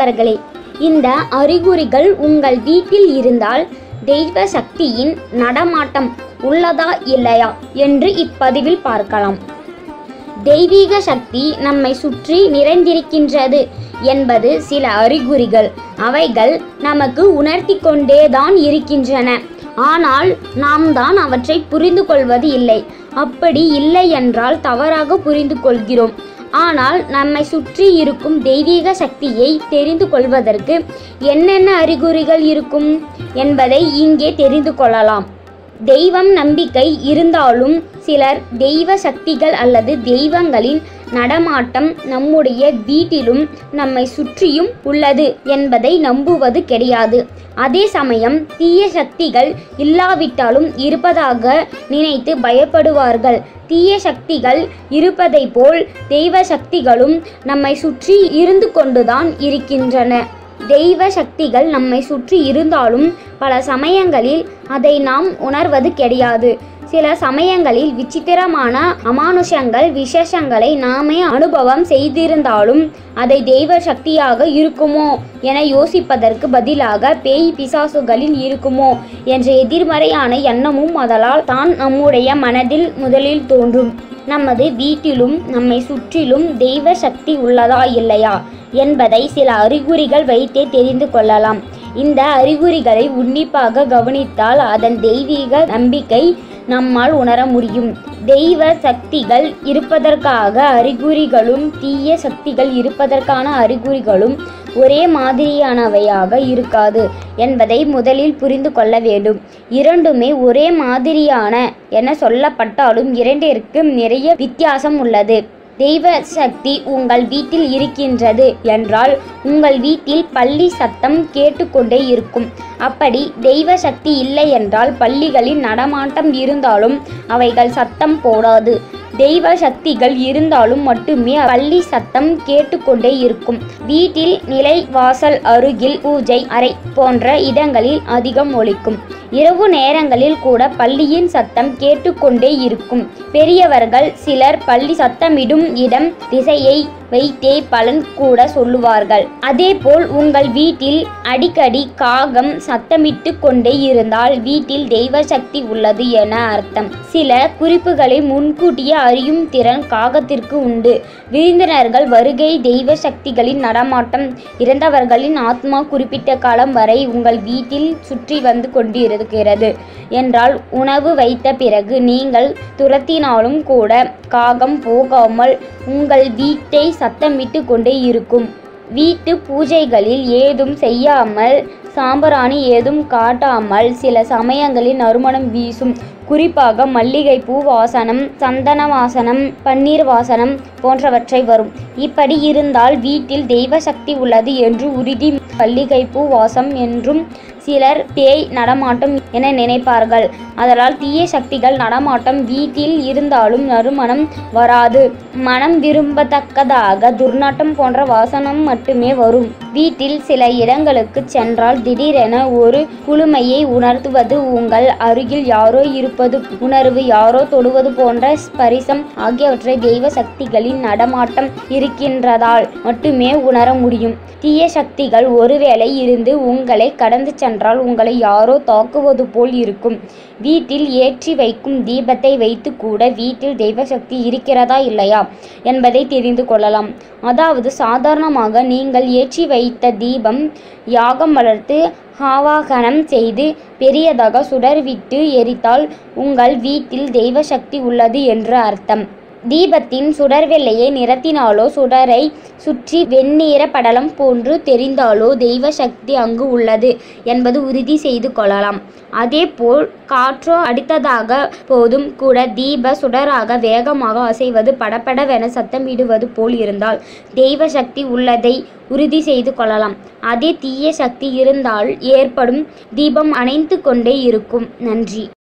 நண்பர்களே இந்த அறிகுறிகள் உங்கள் வீட்டில் இருந்தால் தெய்வ சக்தியின் நடமாட்டம் உள்ளதா இல்லையா என்று இப்பதிவில் பார்க்கலாம் தெய்வீக சக்தி நம்மை சுற்றி நிறைந்திருக்கின்றது என்பது சில அறிகுறிகள் அவைகள் நமக்கு உணர்த்தி கொண்டேதான் இருக்கின்றன ஆனால் நாம் தான் அவற்றை புரிந்து கொள்வது இல்லை அப்படி இல்லை என்றால் தவறாக புரிந்து கொள்கிறோம் ஆனால் நம்மை சுற்றி இருக்கும் தெய்வீக சக்தியை தெரிந்து கொள்வதற்கு என்னென்ன அறிகுறிகள் இருக்கும் என்பதை இங்கே தெரிந்து கொள்ளலாம் தெய்வம் நம்பிக்கை இருந்தாலும் சிலர் தெய்வ சக்திகள் அல்லது தெய்வங்களின் நடமாட்டம் நம்முடைய வீட்டிலும் நம்மை சுற்றியும் உள்ளது என்பதை நம்புவது கிடையாது அதே சமயம் தீய சக்திகள் இல்லாவிட்டாலும் இருப்பதாக நினைத்து பயப்படுவார்கள் தீய சக்திகள் இருப்பதை போல் தெய்வ சக்திகளும் நம்மை சுற்றி இருந்து கொண்டுதான் இருக்கின்றன தெய்வ சக்திகள் நம்மை சுற்றி இருந்தாலும் பல சமயங்களில் அதை நாம் உணர்வது கிடையாது சில சமயங்களில் விசித்திரமான அமானுஷங்கள் விசேஷங்களை நாமே அனுபவம் செய்திருந்தாலும் அதை தெய்வ சக்தியாக இருக்குமோ என யோசிப்பதற்கு பதிலாக பேய் பிசாசுகளில் இருக்குமோ என்ற எதிர்மறையான எண்ணமும் அதலால் தான் நம்முடைய மனதில் முதலில் தோன்றும் நமது வீட்டிலும் நம்மை சுற்றிலும் தெய்வ சக்தி உள்ளதா இல்லையா என்பதை சில அறிகுறிகள் வைத்தே தெரிந்து கொள்ளலாம் இந்த அறிகுறிகளை உன்னிப்பாக கவனித்தால் அதன் தெய்வீக நம்பிக்கை நம்மால் உணர முடியும் தெய்வ சக்திகள் இருப்பதற்காக அறிகுறிகளும் தீய சக்திகள் இருப்பதற்கான அறிகுறிகளும் ஒரே மாதிரியானவையாக இருக்காது என்பதை முதலில் புரிந்து கொள்ள வேண்டும் இரண்டுமே ஒரே மாதிரியான என சொல்லப்பட்டாலும் இரண்டிற்கு நிறைய வித்தியாசம் உள்ளது தெய்வ சக்தி உங்கள் வீட்டில் இருக்கின்றது என்றால் உங்கள் வீட்டில் பள்ளி சத்தம் கேட்டுக்கொண்டே இருக்கும் அப்படி தெய்வ சக்தி இல்லை என்றால் பள்ளிகளின் நடமாட்டம் இருந்தாலும் அவைகள் சத்தம் போடாது தெய்வ சக்திகள் இருந்தாலும் மட்டுமே பள்ளி சத்தம் கேட்டுக்கொண்டே இருக்கும் வீட்டில் நிலை வாசல் அருகில் பூஜை அறை போன்ற இடங்களில் அதிகம் ஒலிக்கும் இரவு நேரங்களில் கூட பள்ளியின் சத்தம் கேட்டுக்கொண்டே இருக்கும் பெரியவர்கள் சிலர் பள்ளி சத்தமிடும் இடம் திசையை வைத்தே பலன் கூட சொல்லுவார்கள் அதேபோல் உங்கள் வீட்டில் அடிக்கடி காகம் சத்தமிட்டு கொண்டே இருந்தால் வீட்டில் தெய்வ சக்தி உள்ளது என அர்த்தம் சில குறிப்புகளை முன்கூட்டியே அறியும் திறன் காகத்திற்கு உண்டு விருந்தினர்கள் வருகை தெய்வ சக்திகளின் நடமாட்டம் இறந்தவர்களின் ஆத்மா குறிப்பிட்ட காலம் வரை உங்கள் வீட்டில் சுற்றி வந்து கொண்டிருக்கிறது என்றால் உணவு வைத்த பிறகு நீங்கள் துரத்தினாலும் கூட காகம் போகாமல் உங்கள் வீட்டை சத்தமிட்டு கொண்டே இருக்கும் வீட்டு பூஜைகளில் ஏதும் செய்யாமல் சாம்பிராணி ஏதும் காட்டாமல் சில சமயங்களில் நறுமணம் வீசும் குறிப்பாக மல்லிகைப்பூ வாசனம் சந்தன வாசனம் பன்னீர் வாசனம் போன்றவற்றை வரும் இப்படி இருந்தால் வீட்டில் தெய்வ சக்தி உள்ளது என்று உறுதி மல்லிகைப்பூ வாசம் என்றும் சிலர் பேய் நடமாட்டம் என நினைப்பார்கள் அதனால் தீய சக்திகள் நடமாட்டம் வீட்டில் இருந்தாலும் நறுமணம் வராது மனம் விரும்பத்தக்கதாக துர்நாற்றம் போன்ற வாசனம் மட்டுமே வரும் வீட்டில் சில இடங்களுக்கு சென்றால் திடீரென ஒரு குளுமையை உணர்த்துவது உங்கள் அருகில் யாரோ இருப்பது உணர்வு யாரோ தொடுவது போன்ற ஸ்பரிசம் ஆகியவற்றை தெய்வ சக்திகளின் நடமாட்டம் இருக்கின்றதால் மட்டுமே உணர முடியும் தீய சக்திகள் ஒருவேளை இருந்து உங்களை கடந்து சென்றால் உங்களை யாரோ தாக்குவது போல் இருக்கும் வீட்டில் ஏற்றி வைக்கும் தீபத்தை வைத்து கூட வீட்டில் தெய்வ சக்தி இருக்கிறதா இல்லையா என்பதை தெரிந்து கொள்ளலாம் அதாவது சாதாரணமாக நீங்கள் ஏற்றி வைத்த தீபம் யாகம் வளர்த்து ஆவாகனம் செய்து பெரியதாக சுடர்விட்டு எரித்தால் உங்கள் வீட்டில் தெய்வ சக்தி உள்ளது என்று அர்த்தம் தீபத்தின் சுடர் வெள்ளையை நிறத்தினாலோ சுடரை சுற்றி வெண்ணிற படலம் போன்று தெரிந்தாலோ தெய்வ சக்தி அங்கு உள்ளது என்பது உறுதி செய்து கொள்ளலாம் அதேபோல் காற்றோ அடித்ததாக போதும் கூட தீப சுடராக வேகமாக அசைவது படபடவென சத்தமிடுவது போல் இருந்தால் தெய்வ சக்தி உள்ளதை உறுதி செய்து கொள்ளலாம் அதே தீய சக்தி இருந்தால் ஏற்படும் தீபம் அணைந்து கொண்டே இருக்கும் நன்றி